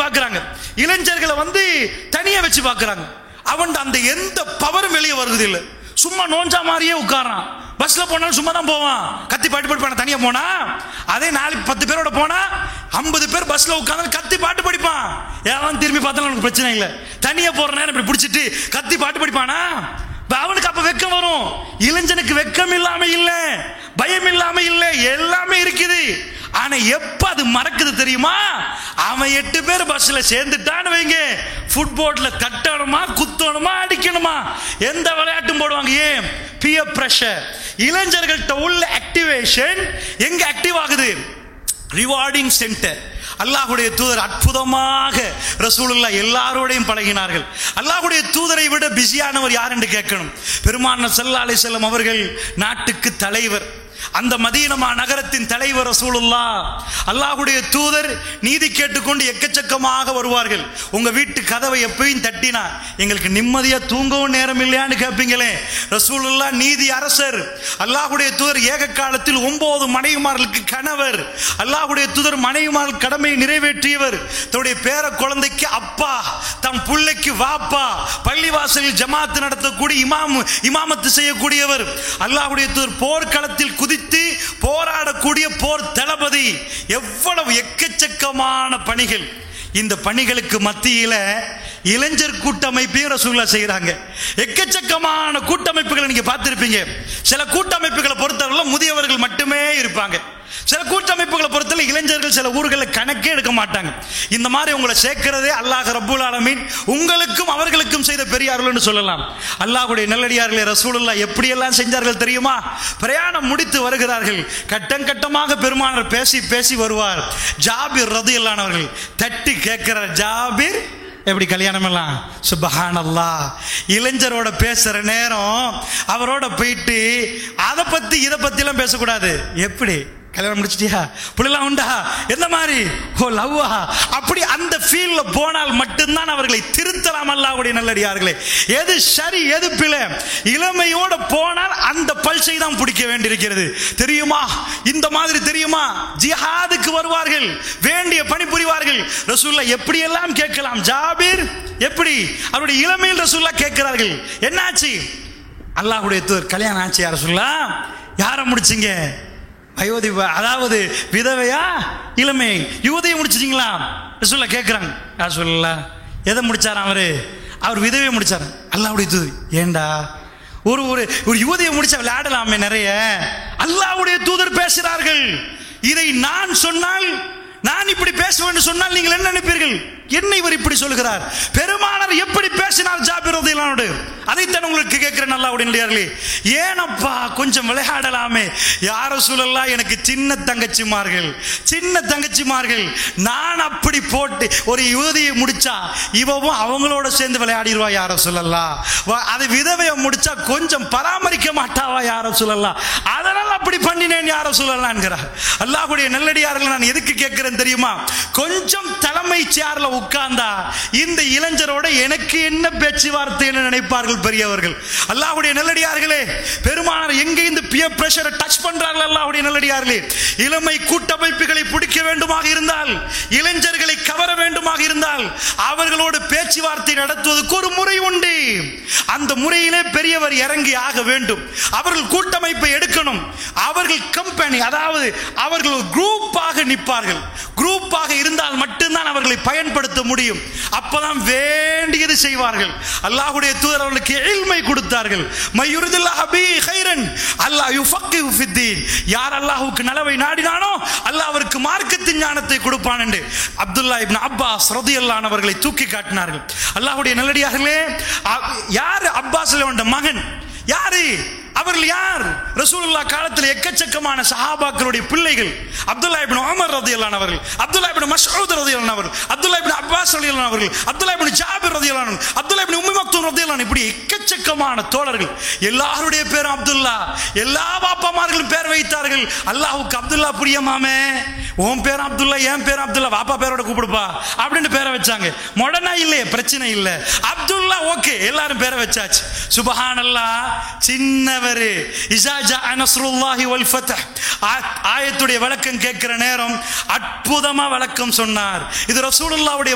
பார்க்கறாங்க இளைஞர்களை வந்து தனியா வச்சு பார்க்கறாங்க அவன் அந்த எந்த பவரும் வெளியே வருது இல்ல சும்மா நோஞ்சா மாதிரியே உட்காரான் பஸ்ல போனாலும் சும்மா தான் போவான் கத்தி பாட்டு படிப்பான தனியா போனா அதே நாளைக்கு பத்து பேரோட போனா ஐம்பது பேர் பஸ்ல உட்கார்ந்து கத்தி பாட்டு படிப்பான் ஏன் திரும்பி பார்த்தாலும் அவனுக்கு பிரச்சனை இல்லை தனியா போற நேரம் இப்படி பிடிச்சிட்டு கத்தி பாட்டு படிப்பானா இப்ப அவனுக்கு அப்ப வெக்கம் வரும் இளைஞனுக்கு வெக்கம் இல்லாம இல்ல பயம் இல்லாம இல்ல எல்லாமே இருக்குது ஆனா எப்ப அது மறக்குது தெரியுமா அவன் எட்டு பேர் பஸ்ல சேர்ந்துட்டான்னு வைங்க ஃபுட்போர்ட்ல தட்டணுமா குத்தணுமா அடிக்கணுமா எந்த விளையாட்டும் போடுவாங்க ஏன் பியர் பிரஷர் இளைஞர்கள்ட்ட உள்ள ஆக்டிவேஷன் எங்க ஆக்டிவ் ஆகுது ரிவார்டிங் சென்டர் அல்லாஹ்வுடைய தூதர் அற்புதமாக ரசூலுல்லா எல்லாரோடையும் பழகினார்கள் அல்லாஹ்வுடைய தூதரை விட பிஸியானவர் யார் என்று கேட்கணும் பெருமானார் ஸல்லல்லாஹு அலைஹி வஸல்லம் அவர்கள் நாட்டுக்கு தலைவர் அந்த மதீனமா நகரத்தின் தலைவர் ரசூலுல்லா அல்லாஹ்வுடைய தூதர் நீதி கேட்டுக்கொண்டு எக்கச்சக்கமாக வருவார்கள் உங்க வீட்டு கதவை எப்பயும் தட்டினா எங்களுக்கு நிம்மதியா தூங்கவும் நேரம் இல்லையான்னு கேட்பீங்களே ரசூலுல்லா நீதி அரசர் அல்லாஹ்வுடைய தூதர் ஏக காலத்தில் ஒன்பது மனைவிமார்களுக்கு கணவர் அல்லாஹ்வுடைய தூதர் மனைவிமார்கள் கடமையை நிறைவேற்றியவர் தன்னுடைய பேர குழந்தைக்கு அப்பா தம் பிள்ளைக்கு வாப்பா பள்ளிவாசலில் ஜமாத்து நடத்தக்கூடிய இமாம் இமாமத்து செய்யக்கூடியவர் அல்லாஹ்வுடைய தூதர் போர்க்களத்தில் குதித்து போராடக்கூடிய போர் தளபதி எவ்வளவு எக்கச்சக்கமான பணிகள் இந்த பணிகளுக்கு மத்தியில இளைஞர் கூட்டமைப்பையும் ரசூல்லா செய்கிறாங்க எக்கச்சக்கமான கூட்டமைப்புகளை நீங்க பார்த்திருப்பீங்க சில கூட்டமைப்புகளை பொறுத்தவரை முதியவர்கள் மட்டுமே இருப்பாங்க சில கூட்டமைப்புகளை பொறுத்தவரை இளைஞர்கள் சில ஊர்களில் கணக்கே எடுக்க மாட்டாங்க இந்த மாதிரி உங்களை சேர்க்கிறதே அல்லாஹ் ரப்புல் ஆலமீன் உங்களுக்கும் அவர்களுக்கும் செய்த பெரியார்கள்னு சொல்லலாம் அல்லாஹ்வுடைய நல்லடியார்களே ரசூலுல்லா எப்படியெல்லாம் செஞ்சார்கள் தெரியுமா பிரயாணம் முடித்து வருகிறார்கள் கட்டம் கட்டமாக பெருமானார் பேசி பேசி வருவார் ஜாபிர் ரதியல்லானவர்கள் தட்டி கேட்கிறார் ஜாபிர் எப்படி கல்யாணம் எல்லாம் சுபஹானல்லா இளைஞரோட பேசுற நேரம் அவரோட போயிட்டு அதை பத்தி இதை பத்தி எல்லாம் பேசக்கூடாது எப்படி கல்யாணம் முடிச்சிட்டியா புள்ளலாம் உண்டா எந்த மாதிரி ஓ லவ்வா அப்படி அந்த ஃபீல்ல போனால் மட்டும்தான் அவர்களை திருத்தலாம் அல்லாஹ்வுடைய நல்லடியார்களே எது சரி எது பிழை இளமையோட போனால் அந்த பல்சை தான் பிடிக்க வேண்டியிருக்கிறது தெரியுமா இந்த மாதிரி தெரியுமா ஜிஹாதுக்கு வருவார்கள் வேண்டிய பணி புரிவார்கள் ரசூல்லா எப்படி எல்லாம் கேட்கலாம் ஜாபீர் எப்படி அவருடைய இளமையில் ரசூல்லா கேட்கிறார்கள் என்னாச்சு அல்லாஹ்வுடைய தூதர் கல்யாணம் ஆச்சு யார சொல்லா யாரை முடிச்சிங்க அயோத்தி வ- அதாவது விதவையா இளமை யுவதையை முடிச்சிட்டீங்களா சொல்ல கேட்குறாங்க யார் சொல்லல எதை முடிச்சாராம் அவரு அவர் விதவையை முடிச்சார் அல்லாஹ்வுடைய தூது ஏண்டா ஒரு ஒரு ஒரு யுவதியை முடிச்சா விளையாடலாமே நிறைய அல்லாஹ்வுடைய தூதர் பேசுகிறார்கள் இதை நான் சொன்னால் நான் இப்படி பேசுவேன் சொன்னால் நீங்கள் என்ன நினைப்பீர்கள் என்ன இவர் இப்படி சொல்கிறார் பெருமானார் எப்படி பேசினார் ஜாபிர் ரதியல்லானோடு அதைத்தான் உங்களுக்கு கேட்கிறேன் நல்லா உடனடியார்களே ஏனப்பா கொஞ்சம் விளையாடலாமே யார சூழல்லாம் எனக்கு சின்ன தங்கச்சிமார்கள் சின்ன தங்கச்சிமார்கள் நான் அப்படி போட்டு ஒரு யுவதியை முடிச்சா இவவும் அவங்களோட சேர்ந்து விளையாடிடுவா யார சொல்லலாம் அது விதவையை முடிச்சா கொஞ்சம் பராமரிக்க மாட்டாவா யார சொல்லலாம் அதனால் அப்படி பண்ணினேன் யார சொல்லலாம் என்கிறார் அல்லாஹ்வுடைய நல்லடியார்கள் நான் எதுக்கு கேட்கிறேன் தெரியுமா கொஞ்சம் தலைமை சேர்ல உட்கார்ந்தா இந்த இளைஞரோட எனக்கு என்ன பேச்சுவார்த்தைன்னு நினைப்பார்கள் பெரியவர்கள் அல்லாஹ்வுடைய நல்லடியார்களே பெருமானார் எங்க இந்த பியர் பிரஷரை டச் பண்றார்கள் அல்லாஹ்வுடைய நல்லடியார்களே இளமை கூட்டமைப்புகளை பிடிக்க வேண்டுமாக இருந்தால் இளைஞர்களை கவர வேண்டுமாக இருந்தால் அவர்களோடு பேச்சுவார்த்தை நடத்துவதற்கு ஒரு முறை உண்டு அந்த முறையிலே பெரியவர் இறங்கி ஆக வேண்டும் அவர்கள் கூட்டமைப்பை எடுக்கணும் அவர்கள் கம்பெனி அதாவது அவர்கள் ஒரு குரூப்பாக நிற்பார்கள் குரூப்பாக இருந்தால் மட்டும்தான் அவர்களை பயன்படுத்த முடியும் அப்பதான் வேண்டியது செய்வார்கள் அல்லாஹ்வுடைய தூதர் அவர்களுக்கு எழில்மை கொடுத்தார்கள் மையுரிதில்லாஹ் பி கைரன் அல்லாஹ் யுஃபக்கிஹு ஃபித்தீன் யார் அல்லாஹ்வுக்கு நலவை நாடினானோ அல்லாஹ் அவருக்கு மார்க்கத்தின் ஞானத்தை கொடுப்பான் என்று அப்துல்லா இப்னு அப்பாஸ் ரதியல்லான் அவர்களை தூக்கி காட்டினார்கள் அல்லாஹ்வுடைய நல்லடியார்களே அ- யார் அப்பாஸ் மகன் யாரு அவர்கள் யார் ரசூலுல்லா காலத்தில் எக்கச்சக்கமான சஹாபாக்களுடைய பிள்ளைகள் அப்துல்லா இப்னு உமர் ரதியல்லான் அவர்கள் அப்துல்லா இப்னு மஸ்ஊத் ரதியல்லான் அவர்கள் அப்துல்லா இப்னு அப்பாஸ் ரதியல்லான் அவர்கள் அப்துல்லா இப்னு ஜாபிர் ரதியல்லான் அவர்கள், அப்துல்லா இப்னு உம்மி மக்தூம் ரதியல்லான் இப்படி எக்கச்சக்கமான தோழர்கள் எல்லாருடைய பேரும் அப்துல்லா எல்லா பாப்பாமார்களும் பேர் வைத்தார்கள் அல்லாஹ்வுக்கு அப்துல்லா புரியமாமே உன் பேர் அப்துல்லா என் பேர் அப்துல்லா வாப்பா பேரோட கூப்பிடுப்பா அப்படின்னு பேரை வச்சாங்க மொடனா இல்லையே பிரச்சனை இல்லை அப்துல்லா ஓகே எல்லாரும் பேரை வச்சாச்சு சுபஹானல்லா சின்னவரு இசாஜா நஸ்ருல்லாஹி வல் ஃபத்ஹ் ஆ- ஆயத்துடைய விளக்கம் கேட்கிற நேரம் அற்புதமா விளக்கம் சொன்னார் இது ரசூலுல்லாவுடைய